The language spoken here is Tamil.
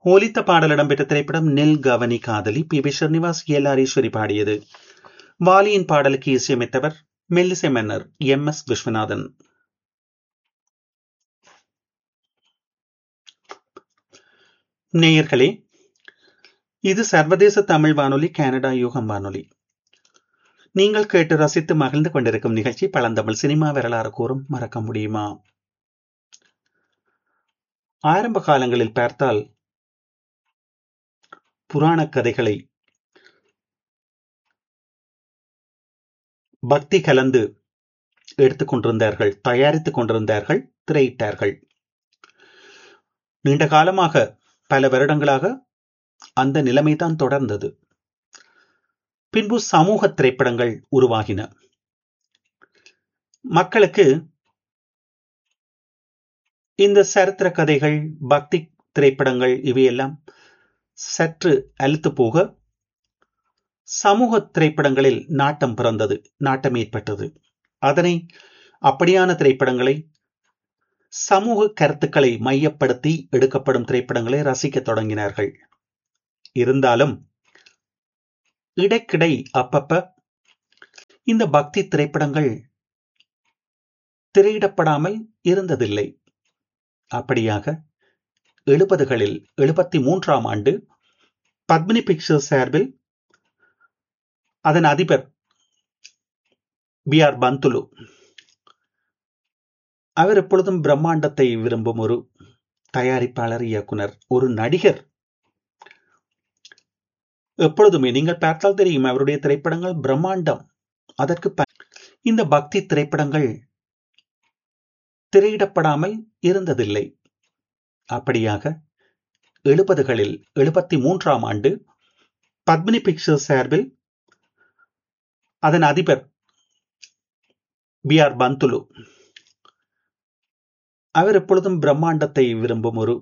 ஒலித்த பாடல் இடம்பெற்ற திரைப்படம் நெல் கவனி காதலி P V Srinivas L R Eswari பாடியது வாலியின் பாடலுக்கு இசையமைத்தவர் மெல்லிசை மன்னர் எம் எஸ் விஸ்வநாதன் நேயர்களே இது சர்வதேச தமிழ் வானொலி கனடா யூகம் வானொலி நீங்கள் கேட்டு ரசித்து மகிழ்ந்து கொண்டிருக்கும் நிகழ்ச்சி பழந்தமிழ் சினிமா வரலாறு கூறும் மறக்க முடியுமா ஆரம்ப காலங்களில் பார்த்தால் புராண கதைகளை பக்தி கலந்து எடுத்துக் கொண்டிருந்தார்கள் தயாரித்துக் கொண்டிருந்தார்கள் திரையிட்டார்கள் நீண்ட காலமாக பல வருடங்களாக அந்த நிலைமைதான் தொடர்ந்தது பின்பு சமூக திரைப்படங்கள் உருவாகின மக்களுக்கு இந்த சரித்திர கதைகள் பக்தி திரைப்படங்கள் இவையெல்லாம் சற்று அழுத்து போக சமூக திரைப்படங்களில் நாட்டம் பிறந்தது நாட்டம் ஏற்பட்டது அதனை அப்படியான திரைப்படங்களை சமூக கருத்துக்களை மையப்படுத்தி எடுக்கப்படும் திரைப்படங்களை ரசிக்க தொடங்கினார்கள் இருந்தாலும் இடைக்கிடை அப்பப்ப இந்த பக்தி திரைப்படங்கள் திரையிடப்படாமல் இருந்ததில்லை அப்படியாக எழுபதுகளில் எழுபத்தி மூன்றாம் ஆண்டு பத்மினி பிக்சர்ஸ் சார்பில் அதன் அதிபர் பி ஆர் பந்துலு அவர் எப்பொழுதும் பிரம்மாண்டத்தை விரும்பும் ஒரு தயாரிப்பாளர் இயக்குனர் ஒரு நடிகர் எப்பொழுதுமே நீங்கள் பார்த்தால் தெரியும் அவருடைய திரைப்படங்கள் பிரம்மாண்டம் அதற்கு இந்த பக்தி திரைப்படங்கள் திரையிடப்படாமல் இருந்ததில்லை அப்படியாக எழுபதுகளில் எழுபத்தி மூன்றாம் ஆண்டு பத்மினி பிக்சர்ஸ் சார்பில் அதன் அதிபர் பி ஆர் பந்துலு அவர் எப்பொழுதும் பிரம்மாண்டத்தை விரும்பும் ஒரு